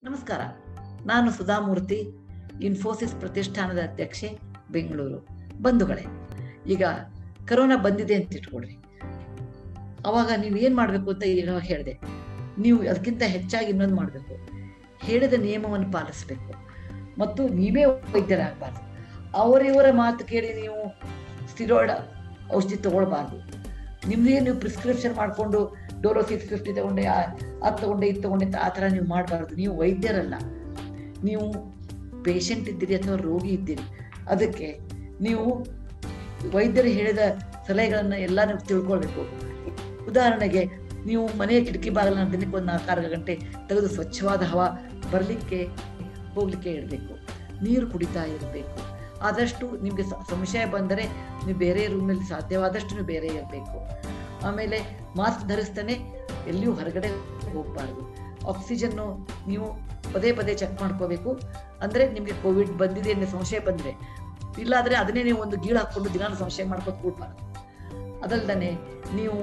ನಮಸ್ಕಾರ ನಾನು ಸುಧಾಮೂರ್ತಿ ಇನ್ಫೋಸಿಸ್ ಪ್ರತಿಷ್ಠಾನದ ಅಧ್ಯಕ್ಷೆ ಬೆಂಗಳೂರು ಬಂಧುಗಳೇ ಈಗ ಕರೋನಾ ಬಂದಿದೆ ಅಂತ ಇಟ್ಕೊಳ್ರಿ ಅವಾಗ ನೀವು ಏನು ಮಾಡಬೇಕು ಅಂತ ಈಗ ಹೇಳಿದೆ ನೀವು ಅದಕ್ಕಿಂತ ಹೆಚ್ಚಾಗಿ ಇನ್ನೊಂದು ಮಾಡಬೇಕು ಹೇಳಿದ ನಿಯಮವನ್ನು ಪಾಲಿಸಬೇಕು ಮತ್ತು ನೀವೇ ವೈದ್ಯರಾಗಬಾರ್ದು ಅವರಿವರ ಮಾತು ಕೇಳಿ ನೀವು ಸ್ಟಿರಾಯ್ಡ್ ಔಷಧಿ ತಗೊಳ್ಬಾರ್ದು ನಿಮ್ಮದೇ ನೀವು ಪ್ರಿಸ್ಕ್ರಿಪ್ಷನ್ ಮಾಡಿಕೊಂಡು ಡೋಲೋ ಸಿಕ್ಸ್ ಫಿಫ್ಟಿ ತಗೊಂಡೆ ಅದು ತಗೊಂಡೆ ಇದು ತಗೊಂಡೆ ಅಂತ ಆ ಥರ ನೀವು ಮಾಡಬಾರ್ದು ನೀವು ವೈದ್ಯರಲ್ಲ ನೀವು ಪೇಷಂಟ್ ಇದ್ದೀರಿ ಅಥವಾ ರೋಗಿ ಇದ್ದೀರಿ ಅದಕ್ಕೆ ನೀವು ವೈದ್ಯರು ಹೇಳಿದ ಸಲಹೆಗಳನ್ನು ಎಲ್ಲ ನೀವು ತಿಳ್ಕೊಳ್ಬೇಕು ಉದಾಹರಣೆಗೆ ನೀವು ಮನೆಯ ಕಿಟಕಿ ಬಾಗಿಲನ್ನ ದಿನಕ್ಕೆ ಒಂದು ನಾಲ್ಕಾರು ಗಂಟೆ ತೆಗೆದು ಸ್ವಚ್ಛವಾದ ಹವಾ ಬರಲಿಕ್ಕೆ ಹೋಗ್ಲಿಕ್ಕೆ ಇಡಬೇಕು ನೀರು ಕುಡಿತಾ ಇರಬೇಕು ಆದಷ್ಟು ನಿಮಗೆ ಸಂಶಯ ಬಂದರೆ ನೀವು ಬೇರೆ ರೂಮ್ನಲ್ಲಿ ಸಾಧ್ಯವಾದಷ್ಟು ನೀವು ಬೇರೆ ಇರಬೇಕು ಆಮೇಲೆ ಮಾಸ್ಕ್ ಧರಿಸ್ತಾನೆ ಎಲ್ಲಿಯೂ ಹೊರಗಡೆ ಹೋಗಬಾರ್ದು ಆಕ್ಸಿಜನ್ನು ನೀವು ಪದೇ ಪದೇ ಚೆಕ್ ಮಾಡ್ಕೋಬೇಕು ಅಂದರೆ ನಿಮಗೆ ಕೋವಿಡ್ ಬಂದಿದೆ ಅನ್ನೋ ಸಂಶಯ ಬಂದರೆ ಇಲ್ಲಾದರೆ ಅದನ್ನೇ ನೀವು ಒಂದು ಗೀಳು ಹಾಕ್ಕೊಂಡು ದಿನಾಲು ಸಂಶಯ ಮಾಡ್ಕೊಂಡು ಕೂಡಬಾರ್ದು ಅದಲ್ಲದೆ ನೀವು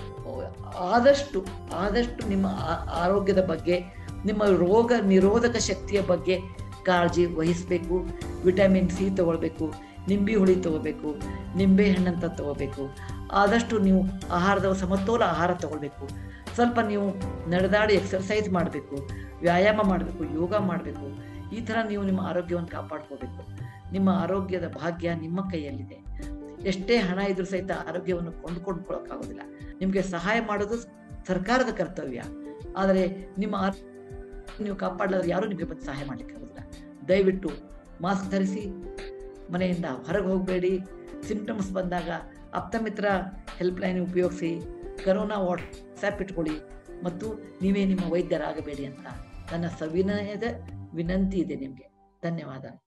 ಆದಷ್ಟು ಆದಷ್ಟು ನಿಮ್ಮ ಆರೋಗ್ಯದ ಬಗ್ಗೆ ನಿಮ್ಮ ರೋಗ ನಿರೋಧಕ ಶಕ್ತಿಯ ಬಗ್ಗೆ ಕಾಳಜಿ ವಹಿಸಬೇಕು ವಿಟಮಿನ್ ಸಿ ತಗೊಳ್ಬೇಕು ನಿಂಬೆ ಹುಳಿ ತಗೋಬೇಕು ನಿಂಬೆ ಹಣ್ಣಂತ ತಗೋಬೇಕು ಆದಷ್ಟು ನೀವು ಆಹಾರದ ಸಮತೋಲ ಆಹಾರ ತಗೊಳ್ಬೇಕು ಸ್ವಲ್ಪ ನೀವು ನಡೆದಾಡಿ ಎಕ್ಸರ್ಸೈಸ್ ಮಾಡಬೇಕು ವ್ಯಾಯಾಮ ಮಾಡಬೇಕು ಯೋಗ ಮಾಡಬೇಕು ಈ ಥರ ನೀವು ನಿಮ್ಮ ಆರೋಗ್ಯವನ್ನು ಕಾಪಾಡ್ಕೋಬೇಕು ನಿಮ್ಮ ಆರೋಗ್ಯದ ಭಾಗ್ಯ ನಿಮ್ಮ ಕೈಯಲ್ಲಿದೆ ಎಷ್ಟೇ ಹಣ ಇದ್ರೂ ಸಹಿತ ಆರೋಗ್ಯವನ್ನು ಕೊಂಡ್ಕೊಂಡ್ಕೊಳ್ಳೋಕ್ಕಾಗೋದಿಲ್ಲ ನಿಮಗೆ ಸಹಾಯ ಮಾಡೋದು ಸರ್ಕಾರದ ಕರ್ತವ್ಯ ಆದರೆ ನಿಮ್ಮ ನೀವು ಕಾಪಾಡಲಾದ್ರೆ ಯಾರೂ ನಿಮಗೆ ಬಂದು ಸಹಾಯ ಮಾಡಲಿಕ್ಕೆ ಆಗೋದಿಲ್ಲ ದಯವಿಟ್ಟು ಮಾಸ್ಕ್ ಧರಿಸಿ ಮನೆಯಿಂದ ಹೊರಗೆ ಹೋಗಬೇಡಿ ಸಿಂಪ್ಟಮ್ಸ್ ಬಂದಾಗ ಆಪ್ತಮಿತ್ರ ಹೆಲ್ಪ್ಲೈನ್ ಉಪಯೋಗಿಸಿ ಕರೋನಾ ವಾಟ್ಸ್ಆ್ಯಪ್ ಇಟ್ಕೊಳ್ಳಿ ಮತ್ತು ನೀವೇ ನಿಮ್ಮ ವೈದ್ಯರಾಗಬೇಡಿ ಅಂತ ನನ್ನ ಸವಿನಯದ ವಿನಂತಿ ಇದೆ ನಿಮಗೆ ಧನ್ಯವಾದ